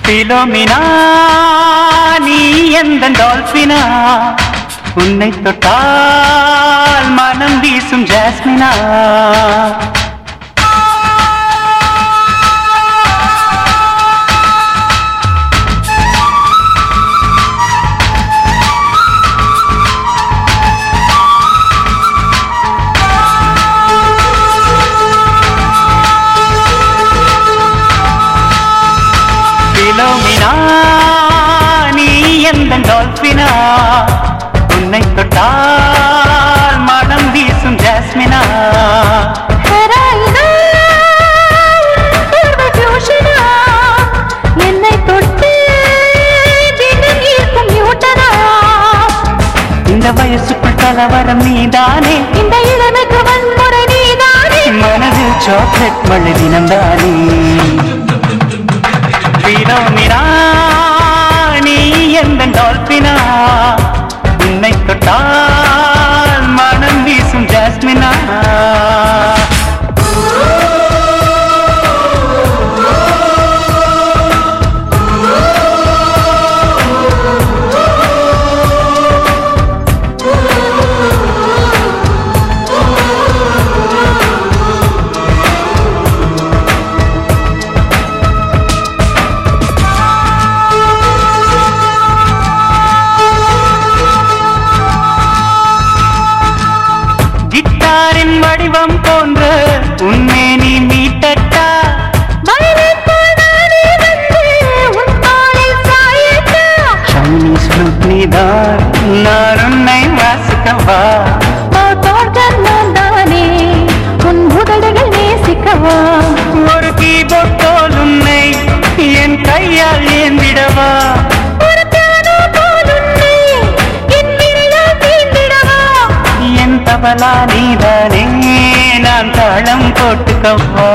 பிலோமினா நீ எந்த டால்பினா உன்னை தொட்டால் மனம் வீசும் ஜாஸ்மினா பிலோமினா நீ எந்த டால்பினா உன்னை தொட்டால் மனம் வீசும் ஜாஸ்மினா ஹெராயினா, உன் பார்வை fusion ஆ? என்னை தொட்டு தினம் ஈர்க்கும் நியூட்டனா? இந்த வயசுக்குள் கலவரம் நீதானே இந்த இளமைக்கு வன்முறை நீதானே மனதில் சாக்லேட் மழை தினம்தானே பிலோமினா நீ எந்த டால்பினா உன்னை தொட்டால் மனம் வீசும் ஜாஸ்மினா கிட்டாரின் வடிவம் போன்ற உன்னை நீ மீட்டட்டா வயலின் போல் நானே வந்து உன் தோளில் சாயட்டா? சைனீஸ் ஃப்ளூட் நீதான் நான் உன்னை வாசிக்கவா ஓ, தோட்டம் நான் தானே உன் உதடுகள் நேசிக்கவா ஒரு கீபோர்ட் போல் உன்னை என் கையால் ஏந்திடவா ஒரு piano போல் உன்னை என் விழியால் தீண்டிடவா? என் தபலா நீதானே நான் தாளம் போட்டுக்கவா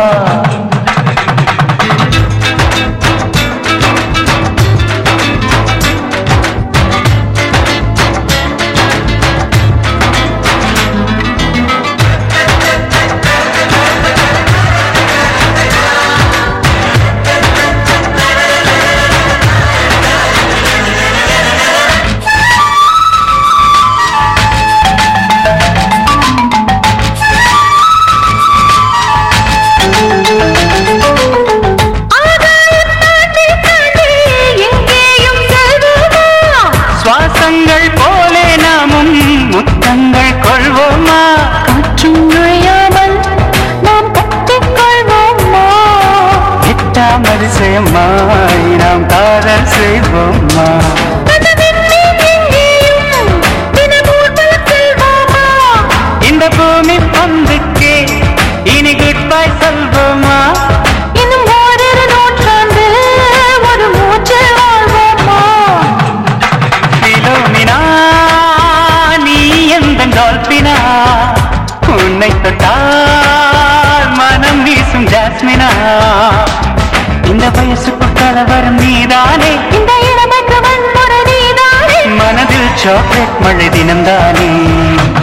ஆகாயம் தாண்டி தாண்டி எங்கேயும் செல்வோமா? சுவாசங்கள் போலே நாமும் முத்தங்கள் கொள்வோமா காற்றும் நுழையாமல் நாம் கட்டிக்கொள்வோமா? எட்டாம் அதிசயமாய் நாம் காதல் செய்வோமா அந்த விண்மீன் எங்கேயும் தினமூர்வலம் செல்வோமா? இந்த பூமி பந்துக்கே இனி குட் பை சொல்வோமா இன்னும் ஓரிரு நூற்றாண்டு ஒரு மூச்சில் வாழ்வோமா? பிலோமினா நீ எந்த டால்பினா உன்னை தொட்டால் மனம் வீசும் ஜாஸ்மினா இந்த வயசுக்கு கலவரம் நீதானே இந்த இளமைக்கு வன்முறை நீதானே மனதில் சாக்லேட் மழை தினம்தானே